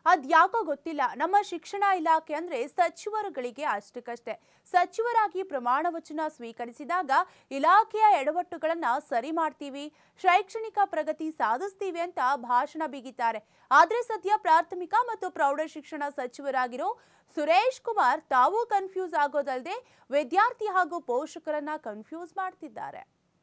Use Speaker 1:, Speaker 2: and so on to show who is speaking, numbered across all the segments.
Speaker 1: ಅದ್ಯಾಕೋ ಗೊತ್ತಿಲ್ಲ ನಮ್ಮ ಶಿಕ್ಷಣ ಇಲಾಖೆ ಅಂದ್ರೆ ಸಚಿವರುಗಳಿಗೆ ಅಷ್ಟಕ್ಕಷ್ಟೇ ಸಚಿವರಾಗಿ ಪ್ರಮಾಣ ವಚನ ಸ್ವೀಕರಿಸಿದಾಗ ಇಲಾಖೆಯ ಎಡವಟ್ಟುಗಳನ್ನ ಸರಿ ಮಾಡ್ತೀವಿ ಶೈಕ್ಷಣಿಕ ಪ್ರಗತಿ ಸಾಧಿಸ್ತೀವಿ ಅಂತ ಭಾಷಣ ಬಿಗಿತಾರೆ ಆದ್ರೆ ಸದ್ಯ ಪ್ರಾಥಮಿಕ ಮತ್ತು ಪ್ರೌಢ ಶಿಕ್ಷಣ ಸಚಿವರಾಗಿರೋ ಸುರೇಶ್ ಕುಮಾರ್ ತಾವು ಕನ್ಫ್ಯೂಸ್ ಆಗೋದಲ್ಲದೆ ವಿದ್ಯಾರ್ಥಿ ಹಾಗೂ ಪೋಷಕರನ್ನ ಕನ್ಫ್ಯೂಸ್ ಮಾಡ್ತಿದ್ದಾರೆ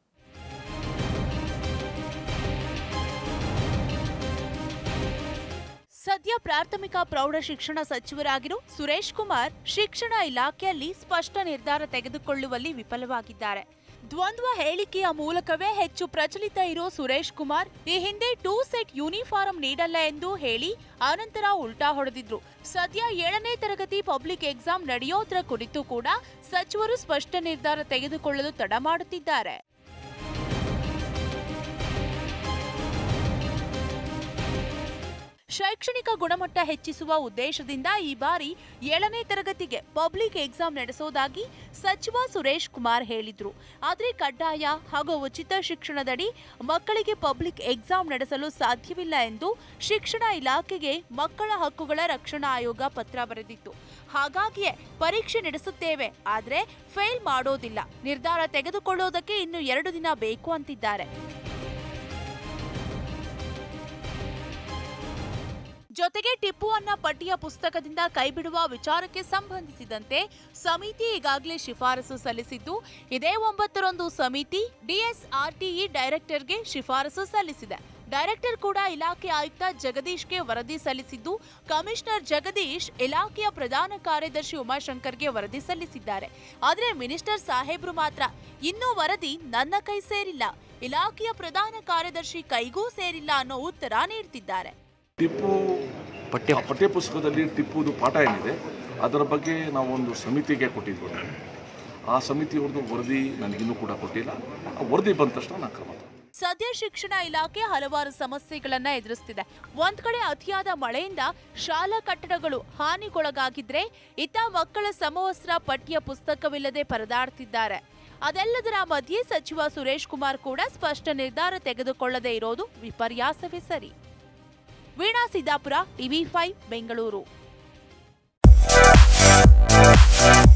Speaker 1: ಸದ್ಯ ಪ್ರಾಥಮಿಕ ಪ್ರೌಢ ಶಿಕ್ಷಣ ಸಚಿವರಾಗಿರೋ ಸುರೇಶ್ ಕುಮಾರ್ ಶಿಕ್ಷಣ ಇಲಾಖೆಯಲ್ಲಿ ಸ್ಪಷ್ಟ ನಿರ್ಧಾರ ತೆಗೆದುಕೊಳ್ಳುವಲ್ಲಿ ವಿಫಲವಾಗಿದ್ದಾರೆ ದ್ವಂದ್ವ ಹೇಳಿಕೆಯ ಮೂಲಕವೇ ಹೆಚ್ಚು ಪ್ರಚಲಿತ ಇರೋ ಸುರೇಶ್ ಕುಮಾರ್ ಈ ಹಿಂದೆ ಟೂ ಸೆಟ್ ಯೂನಿಫಾರ್ಮ್ ನೀಡಲ್ಲ ಎಂದು ಹೇಳಿ ಆನಂತರ ಉಲ್ಟಾ ಹೊಡೆದಿದ್ರು ಸದ್ಯ ಏಳನೇ ತರಗತಿ ಪಬ್ಲಿಕ್ ಎಕ್ಸಾಮ್ ನಡೆಯೋದ್ರ ಕುರಿತು ಕೂಡ ಸಚಿವರು ಸ್ಪಷ್ಟ ನಿರ್ಧಾರ ತೆಗೆದುಕೊಳ್ಳಲು ತಡ ಮಾಡುತ್ತಿದ್ದಾರೆ ಶೈಕ್ಷಣಿಕ ಗುಣಮಟ್ಟ ಹೆಚ್ಚಿಸುವ ಉದ್ದೇಶದಿಂದ ಈ ಬಾರಿ ಏಳನೇ ತರಗತಿಗೆ ಪಬ್ಲಿಕ್ ಎಕ್ಸಾಮ್ ನಡೆಸೋದಾಗಿ ಸಚಿವ ಸುರೇಶ್ ಕುಮಾರ್ ಹೇಳಿದ್ರು ಆದರೆ ಕಡ್ಡಾಯ ಹಾಗೂ ಉಚಿತ ಶಿಕ್ಷಣದಡಿ ಮಕ್ಕಳಿಗೆ ಪಬ್ಲಿಕ್ ಎಕ್ಸಾಮ್ ನಡೆಸಲು ಸಾಧ್ಯವಿಲ್ಲ ಎಂದು ಶಿಕ್ಷಣ ಇಲಾಖೆಗೆ ಮಕ್ಕಳ ಹಕ್ಕುಗಳ ರಕ್ಷಣಾ ಆಯೋಗ ಪತ್ರ ಬರೆದಿತ್ತು ಹಾಗಾಗಿಯೇ ಪರೀಕ್ಷೆ ನಡೆಸುತ್ತೇವೆ ಆದರೆ ಫೇಲ್ ಮಾಡೋದಿಲ್ಲ ನಿರ್ಧಾರ ತೆಗೆದುಕೊಳ್ಳೋದಕ್ಕೆ ಇನ್ನು ಎರಡು ದಿನ ಬೇಕು ಅಂತಿದ್ದಾರೆ ಜೊತೆಗೆ ಟಿಪ್ಪು ಅನ್ನ ಪಟ್ಟಿಯ ಪುಸ್ತಕದಿಂದ ಕೈಬಿಡುವ ವಿಚಾರಕ್ಕೆ ಸಂಬಂಧಿಸಿದಂತೆ ಸಮಿತಿ ಈಗಾಗಲೇ ಶಿಫಾರಸು ಸಲ್ಲಿಸಿದ್ದು ಇದೇ ಒಂಬತ್ತರಂದು ಸಮಿತಿ ಡಿಎಸ್ಆರ್ಟಿಇ ಡೈರೆಕ್ಟರ್ಗೆ ಶಿಫಾರಸು ಸಲ್ಲಿಸಿದೆ ಡೈರೆಕ್ಟರ್ ಕೂಡ ಇಲಾಖೆ ಆಯುಕ್ತ ಜಗದೀಶ್ಗೆ ವರದಿ ಸಲ್ಲಿಸಿದ್ದು ಕಮಿಷನರ್ ಜಗದೀಶ್ ಇಲಾಖೆಯ ಪ್ರಧಾನ ಕಾರ್ಯದರ್ಶಿ ಉಮಾಶಂಕರ್ಗೆ ವರದಿ ಸಲ್ಲಿಸಿದ್ದಾರೆ ಆದರೆ ಮಿನಿಸ್ಟರ್ ಸಾಹೇಬ್ರು ಮಾತ್ರ ಇನ್ನೂ ವರದಿ ನನ್ನ ಕೈ ಸೇರಿಲ್ಲ ಇಲಾಖೆಯ ಪ್ರಧಾನ ಕಾರ್ಯದರ್ಶಿ ಕೈಗೂ ಸೇರಿಲ್ಲ ಅನ್ನೋ ಉತ್ತರ ನೀಡ್ತಿದ್ದಾರೆ
Speaker 2: ಟಿಪ್ಪು ಪಠ್ಯ ಪಠ್ಯಪುಸ್ತಕದಲ್ಲಿ ಟಿಪ್ಪುದು ಪಾಠ ಏನಿದೆ ಅದರ ಬಗ್ಗೆ ನಾವು ಒಂದು ಸಮಿತಿಗೆ ಕೊಟ್ಟಿದ್ವಿ ಆ ಸಮಿತಿಯವ್ರದ್ದು ವರದಿ ನನಗಿನ್ನೂ ಕೂಡ ಕೊಟ್ಟಿಲ್ಲ ಆ ವರದಿ ಬಂದ ತಕ್ಷಣ ನಾನು ಕ್ರಮ ತಗೊಳ್ತೀನಿ.
Speaker 1: ಸದ್ಯ ಶಿಕ್ಷಣ ಇಲಾಖೆ ಹಲವಾರು ಸಮಸ್ಯೆಗಳನ್ನ ಎದುರಿಸ್ತಿದೆ ಒಂದ್ ಕಡೆ ಅತಿಯಾದ ಮಳೆಯಿಂದ ಶಾಲಾ ಕಟ್ಟಡಗಳು ಹಾನಿಗೊಳಗಾಗಿದ್ರೆ ಇತ್ತ ಮಕ್ಕಳ ಸಮವಸ್ತ್ರ ಪಠ್ಯ ಪುಸ್ತಕವಿಲ್ಲದೆ ಪರದಾಡ್ತಿದ್ದಾರೆ ಅದೆಲ್ಲದರ ಮಧ್ಯೆ ಸಚಿವ ಸುರೇಶ್ ಕುಮಾರ್ ಕೂಡ ಸ್ಪಷ್ಟ ನಿರ್ಧಾರ ತೆಗೆದುಕೊಳ್ಳದೆ ಇರೋದು ವಿಪರ್ಯಾಸವೇ ಸರಿ ವೀಣಾ ಸಿದ್ದಾಪುರ ಟಿವಿ ಫೈವ್ ಬೆಂಗಳೂರು